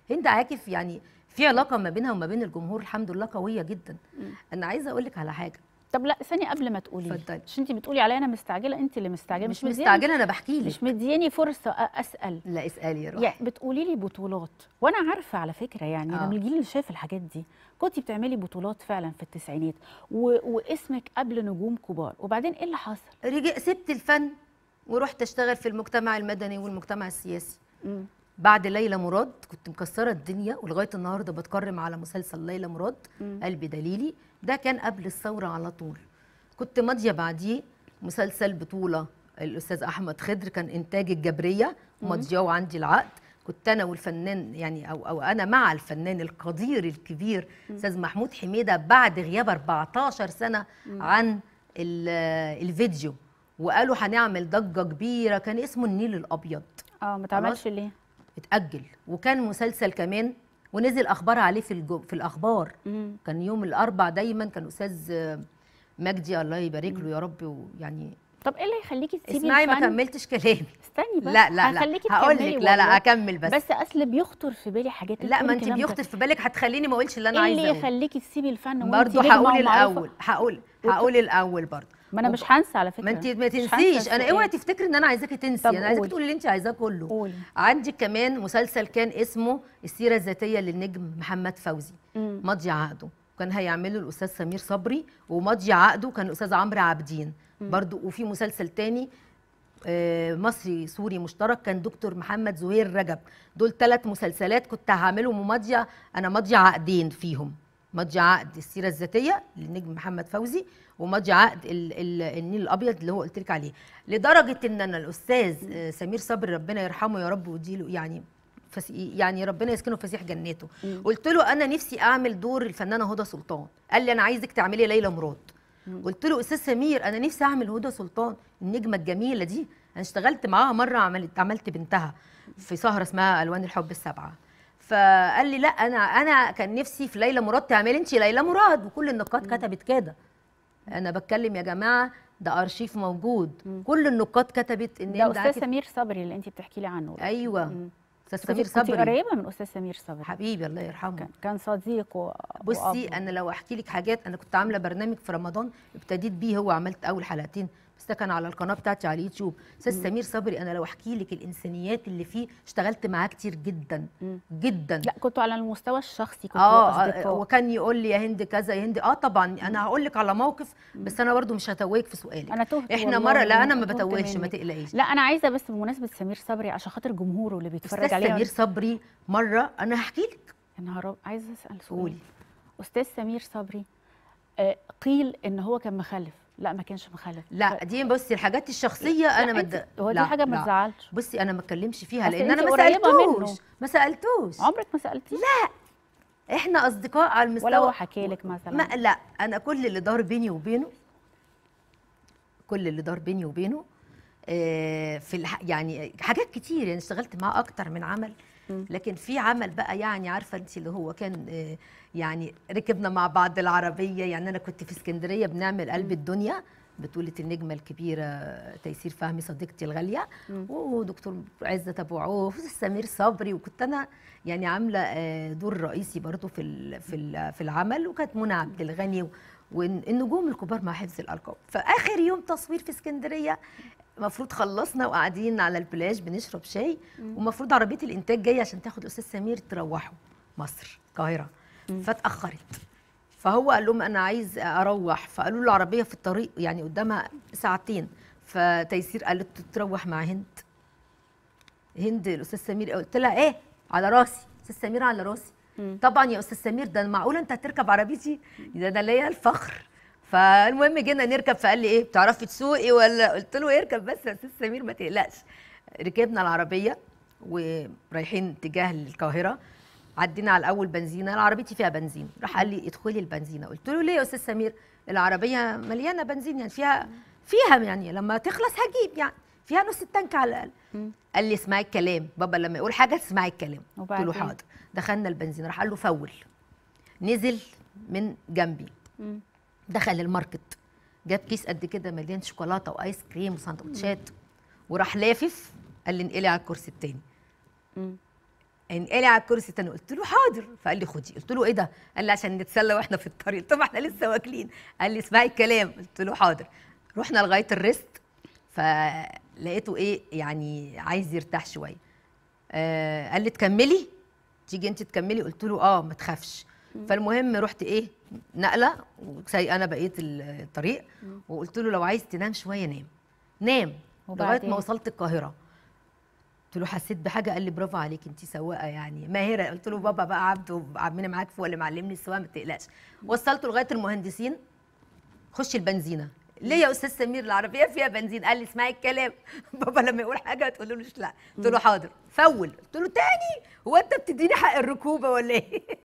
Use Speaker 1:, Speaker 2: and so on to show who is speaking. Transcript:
Speaker 1: هند عاكف يعني في علاقه ما بينها وما بين الجمهور الحمد لله قويه جدا انا عايزه اقول لك على حاجه
Speaker 2: طب لا ثانيه قبل ما تقولي
Speaker 1: اتفضلي.
Speaker 2: عشان انت بتقولي عليا انا مستعجله انت اللي مستعجله
Speaker 1: مش
Speaker 2: مدياني-
Speaker 1: مستعجله انا بحكي لك
Speaker 2: مش مدياني فرصه أ- اسال
Speaker 1: لا اسالي يا روحي
Speaker 2: يعني بتقولي لي بطولات وانا عارفه على فكره يعني انا
Speaker 1: آه.
Speaker 2: من الجيل اللي شايف الحاجات دي كنتي بتعملي بطولات فعلا في التسعينات و... واسمك قبل نجوم كبار وبعدين ايه اللي حصل
Speaker 1: رجع سبت الفن ورحت اشتغل في المجتمع المدني والمجتمع السياسي
Speaker 2: مم.
Speaker 1: بعد ليلى مراد كنت مكسره الدنيا ولغايه النهارده بتكرم على مسلسل ليلى مراد
Speaker 2: مم.
Speaker 1: قلبي دليلي ده كان قبل الثوره على طول كنت ماضيه بعديه مسلسل بطوله الاستاذ احمد خضر كان انتاج الجبريه ماضيه وعندي العقد كنت انا والفنان يعني او او انا مع الفنان القدير الكبير استاذ محمود حميده بعد غياب 14 سنه عن ال- الفيديو وقالوا هنعمل ضجه كبيره كان اسمه النيل الابيض
Speaker 2: اه ما اتعملش ليه
Speaker 1: اتأجل وكان مسلسل كمان ونزل اخبار عليه في الجو في الاخبار
Speaker 2: مم.
Speaker 1: كان يوم الاربع دايما كان استاذ آه، مجدي الله يبارك له يا رب ويعني
Speaker 2: طب ايه اللي يخليكي تسيبي
Speaker 1: اسمعي ما
Speaker 2: الفن؟
Speaker 1: كملتش كلامي
Speaker 2: استني بس
Speaker 1: لا لا لا
Speaker 2: هخليكي
Speaker 1: هقول لك
Speaker 2: تكملي
Speaker 1: لا لا
Speaker 2: والله.
Speaker 1: اكمل بس,
Speaker 2: بس اصل بيخطر في بالي حاجات
Speaker 1: لا ما
Speaker 2: بتقولي
Speaker 1: انت
Speaker 2: الكلام ده.
Speaker 1: بيخطر في بالك هتخليني ما اقولش اللي انا
Speaker 2: ايه
Speaker 1: عايزه
Speaker 2: اللي
Speaker 1: اقوله
Speaker 2: يخليكي تسيبي الفن وانت
Speaker 1: برضه
Speaker 2: نجمة
Speaker 1: هقول
Speaker 2: ومعروفة؟
Speaker 1: الاول هقول هقول الاول برضه
Speaker 2: ما انا مش هنسى على فكره
Speaker 1: ما انت ما
Speaker 2: مش هنسى
Speaker 1: تنسيش انا
Speaker 2: السؤال.
Speaker 1: اوعي تفتكري ان انا عايزاكي تنسي
Speaker 2: طب
Speaker 1: انا عايزاكي
Speaker 2: قولي.
Speaker 1: تقولي اللي انت عايزاه كله
Speaker 2: قولي
Speaker 1: عندي كمان مسلسل كان اسمه السيره الذاتيه للنجم محمد فوزي
Speaker 2: مم.
Speaker 1: ماضي عقده كان هيعمله الاستاذ سمير صبري وماضي عقده كان الاستاذ عمرو عابدين برضو وفي مسلسل تاني آه، مصري سوري مشترك كان دكتور محمد زهير رجب دول ثلاث مسلسلات كنت هعملهم وماضيه انا ماضيه عقدين فيهم ماضيه عقد السيره الذاتيه للنجم محمد فوزي وماضي عقد ال ال النيل الابيض اللي هو قلت لك عليه لدرجه ان انا الاستاذ آه، سمير صبري ربنا يرحمه يا رب ويديله يعني فسي يعني ربنا يسكنه في فسيح جناته
Speaker 2: مم.
Speaker 1: قلت له انا نفسي اعمل دور الفنانه هدى سلطان قال لي انا عايزك تعملي ليلى مراد قلت له استاذ سمير انا نفسي اعمل هدى سلطان النجمه الجميله دي انا اشتغلت معاها مره عملت عملت بنتها في سهره اسمها الوان الحب السبعه فقال لي لا انا انا كان نفسي في ليلى مراد تعملي انت ليلى مراد وكل النقاد كتبت كده انا بتكلم يا جماعه ده ارشيف موجود كل النقاد كتبت ان
Speaker 2: ده
Speaker 1: هند
Speaker 2: استاذ
Speaker 1: عاكف-
Speaker 2: سمير صبري اللي انت بتحكي لي عنه
Speaker 1: ايوه
Speaker 2: مم.
Speaker 1: استاذ
Speaker 2: كنتي-
Speaker 1: سمير
Speaker 2: كنتي
Speaker 1: صبري
Speaker 2: قريبه من استاذ سمير صبري
Speaker 1: حبيبي الله يرحمه
Speaker 2: كان كان صديق و...
Speaker 1: بصي
Speaker 2: وأب.
Speaker 1: انا لو احكي لك حاجات انا كنت عامله برنامج في رمضان ابتديت بيه هو عملت اول حلقتين بس ده كان على القناه بتاعتي على اليوتيوب استاذ سمير صبري انا لو احكي لك الانسانيات اللي فيه اشتغلت معاه كتير جدا
Speaker 2: مم.
Speaker 1: جدا
Speaker 2: لا كنتوا على المستوى الشخصي كنتوا
Speaker 1: اه آه،
Speaker 2: اصدقاء
Speaker 1: وكان يقول لي يا هند كذا يا هند اه طبعا انا هقول لك على موقف بس انا برضو مش هتوهك في سؤالك
Speaker 2: انا تهت
Speaker 1: احنا
Speaker 2: والله
Speaker 1: مره لا انا ما
Speaker 2: تهت
Speaker 1: بتوهش ما
Speaker 2: منك.
Speaker 1: تقلقيش
Speaker 2: لا انا عايزه بس بمناسبه سمير صبري عشان خاطر جمهوره اللي بيتفرج
Speaker 1: استاذ
Speaker 2: عليه
Speaker 1: سمير صبري مره انا هحكي لك
Speaker 2: يا نهار أب- عايزه اسال سؤال
Speaker 1: قولي
Speaker 2: استاذ سمير صبري آه قيل ان هو كان مخلف لا ما كانش مخلف
Speaker 1: لا دي بصي الحاجات الشخصيه انا ما
Speaker 2: أنت-
Speaker 1: اد-
Speaker 2: هو دي
Speaker 1: لا،
Speaker 2: حاجه ما
Speaker 1: لا.
Speaker 2: تزعلش
Speaker 1: بصي انا ما اتكلمش فيها
Speaker 2: أصل
Speaker 1: لان
Speaker 2: أنت
Speaker 1: انا ما
Speaker 2: قريبة منه.
Speaker 1: سالتوش ما سالتوش
Speaker 2: عمرك ما سالتيه
Speaker 1: احنا اصدقاء على المستوى
Speaker 2: ولا هو حكى لك مثلا
Speaker 1: ما لا انا كل اللي دار بيني وبينه كل اللي دار بيني وبينه آه، في الح... يعني حاجات كتير يعني اشتغلت معاه اكتر من عمل
Speaker 2: مم.
Speaker 1: لكن في عمل بقى يعني عارفه انت اللي هو كان آه، يعني ركبنا مع بعض العربيه يعني انا كنت في اسكندريه بنعمل قلب الدنيا بطولة النجمة الكبيرة تيسير فهمي صديقتي الغالية
Speaker 2: مم.
Speaker 1: ودكتور عزت أبو عوف سمير صبري وكنت أنا يعني عاملة آه، دور رئيسي برضو في ال- في ال- في العمل وكانت منى عبد الغني و- والنجوم الكبار مع حفظ الألقاب فآخر يوم تصوير في اسكندرية المفروض خلصنا وقاعدين على البلاج بنشرب شاي ومفروض عربية الإنتاج جاية عشان تاخد أستاذ سمير تروحوا مصر القاهرة فاتأخرت فهو قال لهم انا عايز اروح فقالوا له العربيه في الطريق يعني قدامها ساعتين فتيسير قالت تروح مع هند هند الاستاذ سمير قلت لها ايه على راسي استاذ سمير على راسي
Speaker 2: مم.
Speaker 1: طبعا يا استاذ سمير ده معقول انت هتركب عربيتي ده انا ليا الفخر فالمهم جينا نركب فقال لي ايه بتعرفي تسوقي ولا قلت له اركب بس يا استاذ سمير ما تقلقش ركبنا العربيه ورايحين اتجاه القاهره عدينا على الاول بنزينه أنا عربيتي فيها بنزين راح قال لي ادخلي البنزينه قلت له ليه يا استاذ سمير العربيه مليانه بنزين يعني فيها فيها يعني لما تخلص هجيب يعني فيها نص التانك على الاقل
Speaker 2: مم.
Speaker 1: قال لي اسمعي الكلام بابا لما يقول حاجه اسمعي الكلام قلت له
Speaker 2: وبعدين؟
Speaker 1: حاضر دخلنا البنزين راح قال له فول نزل من جنبي
Speaker 2: مم.
Speaker 1: دخل الماركت جاب كيس قد كده مليان شوكولاته وايس كريم وسندوتشات وراح لافف قال لي انقلي على الكرسي التاني
Speaker 2: مم.
Speaker 1: انقلي على الكرسي تاني قلت له حاضر فقال لي خدي قلت له ايه ده قال لي عشان نتسلى واحنا في الطريق طب احنا لسه واكلين قال لي اسمعي الكلام قلت له حاضر رحنا لغايه الريست فلقيته ايه يعني عايز يرتاح شويه آه قال لي تكملي تيجي انت تكملي قلت له اه ما تخافش فالمهم رحت ايه نقله وسايقه انا بقيه الطريق وقلت له لو عايز تنام شويه نام نام لغايه
Speaker 2: وبعدين؟
Speaker 1: ما وصلت القاهره قلت له حسيت بحاجه قال لي برافو عليك انت سواقه يعني ماهره قلت له بابا بقى عبده عمنا معاك هو اللي معلمني السواقه ما تقلقش وصلته لغايه المهندسين خش البنزينه ليه يا استاذ سمير العربيه فيها بنزين قال لي اسمعي الكلام بابا لما يقول حاجه تقول له لا قلت له حاضر فول قلت له تاني هو انت بتديني حق الركوبه ولا ايه